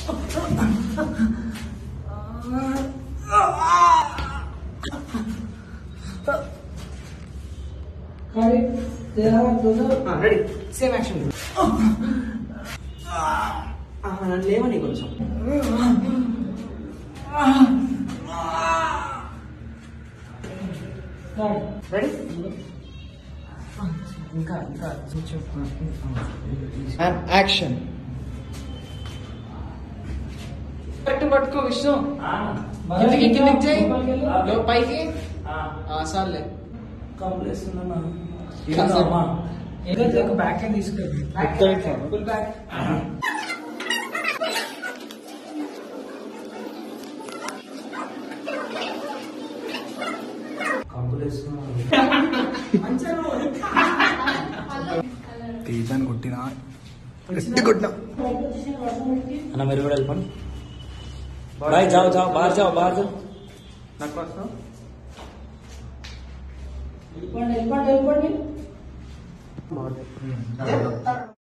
ready same action లేవని కొంచెం ready ఇంకా ఇంకా అండ్ యాక్షన్ కరెక్ట్ పట్టుకో విష్ణు కిందికి కిందికి చేయి లో పైకి ఆ, సార్లే బ్యాక్ హ్యాండ్ తీసుకెళ్ళి ఫుల్ బ్యాక్ తేజాన్ని కొట్టినా గట్టి కొట్టినా అన్న మీరు కూడా వెళ్ళిపోండి బాయ్ జాओ జాओ బాహర్ జాओ బాహర్ జాओ నాకు వస్తావు వెళ్ళిపోండి వెళ్ళిపోండి వెళ్ళిపోండి